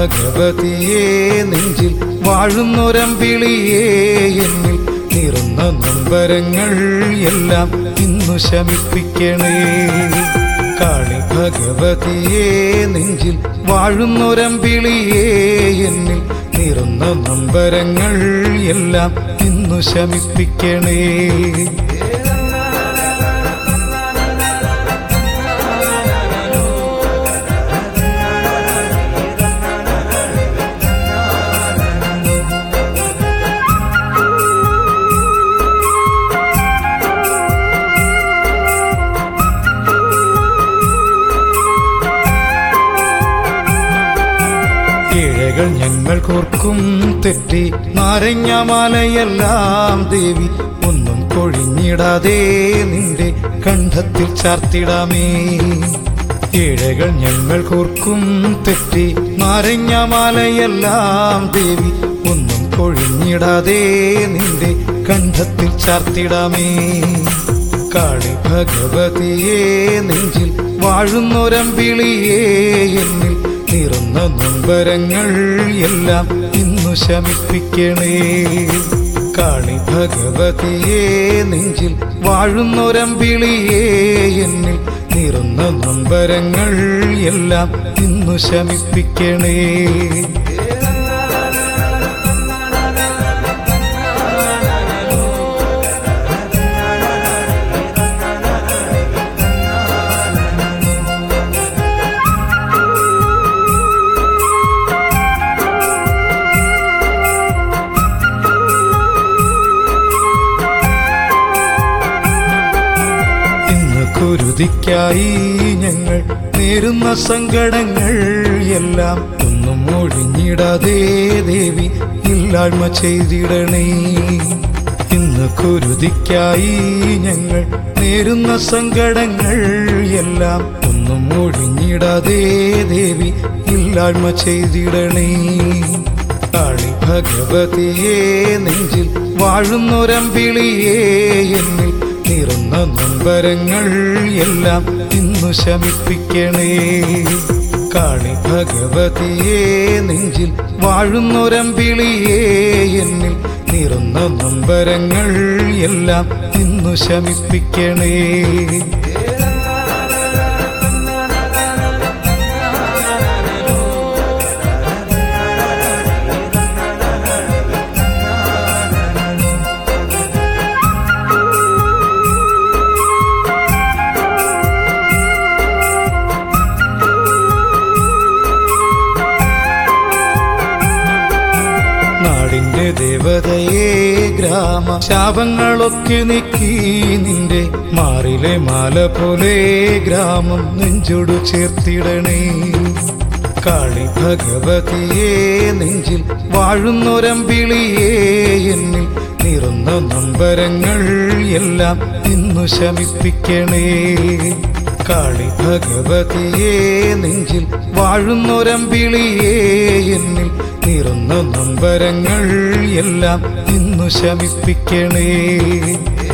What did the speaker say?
ഭഗവതിയെ നെഞ്ചിൽ വാഴുന്നൊരമ്പിളിയേ എന്നിൽ നിറന്ന നൊമ്പരങ്ങൾ എല്ലാം ഇന്നു ശമിപ്പിക്കണേ കാളി ഭഗവതിയെ നെഞ്ചിൽ വാഴുന്നൊരമ്പിളിയേ എന്നിൽ നിറന്ന നൊമ്പരങ്ങൾ എല്ലാം ഇന്നു ശമിപ്പിക്കണേ ഇഴകൾ ഞങ്ങൾ കോർക്കും തെറ്റി നാരങ്ങാമാലയെല്ലാം ദേവി ഒന്നും കൊഴിഞ്ഞിടാതെ നിന്റെ കണ്ഠത്തിൽ ചാർത്തിടാമേ ഇഴകൾ ഞങ്ങൾ കോർക്കും തെറ്റി നാരങ്ങാമാലയെല്ലാം ദേവി ഒന്നും കൊഴിഞ്ഞിടാതെ നിന്റെ കണ്ഠത്തിൽ ചാർത്തിടാമേ കാളി ഭഗവതിയെ നെഞ്ചിൽ വാഴുന്നൊരമ്പിളിയേ എന്നിൽ നിറന്ന നൊമ്പരങ്ങൾ എല്ലാം ഇന്നു ശമിപ്പിക്കണേ കാളി ഭഗവതിയെ നെഞ്ചിൽ വാഴുന്നൊരമ്പിളിയേ എന്നിൽ നിറന്ന നൊമ്പരങ്ങൾ എല്ലാം ഇന്നു ശമിപ്പിക്കണേ ഇന്ന് കുരുതിക്കായി ഞങ്ങൾ നേരുന്ന സങ്കടങ്ങൾ എല്ലാം ഒന്നും ഒഴിഞ്ഞിടാതെ ദേവി ഇല്ലായ്മ ചെയ്തിടണേ ഇന്ന് കുരുതിക്കായി ഞങ്ങൾ നേരുന്ന സങ്കടങ്ങൾ എല്ലാം ഒന്നും ഒഴിഞ്ഞിടാതെ ദേവി ഇല്ലായ്മ ചെയ്തിടണേ കാളി ഭഗവതിയെ നെഞ്ചിൽ വാഴുന്നൊരമ്പിളിയേ എന്നിൽ നിറന്ന നൊമ്പരങ്ങൾ എല്ലാം ഇന്നു ശമിപ്പിക്കണേ കാളി ഭഗവതിയെ നെഞ്ചിൽ വാഴുന്നൊരമ്പിളിയേ എന്നിൽ നിറന്ന നൊമ്പരങ്ങൾ എല്ലാം ഇന്നു ശമിപ്പിക്കണേ നാടിന്റെ ദേവതയെ ഗ്രാമ ശാപങ്ങളൊക്കെ നീക്കി നിന്റെ മാറിലെ മാല പോലെ ഗ്രാമം നെഞ്ചോടു ചേർത്തിടണേ കാളി ഭഗവതിയെ നെഞ്ചിൽ വാഴുന്നൊരമ്പിളിയേ എന്നിൽ നിറന്ന നൊമ്പരങ്ങൾ എല്ലാം ഇന്നു ശമിപ്പിക്കണേ കാളി ഭഗവതിയെ നെഞ്ചിൽ വാഴുന്നൊരമ്പിളിയേ എന്നിൽ നിറന്ന നൊമ്പരങ്ങൾ എല്ലാം ഇന്നു ശമിപ്പിക്കണേ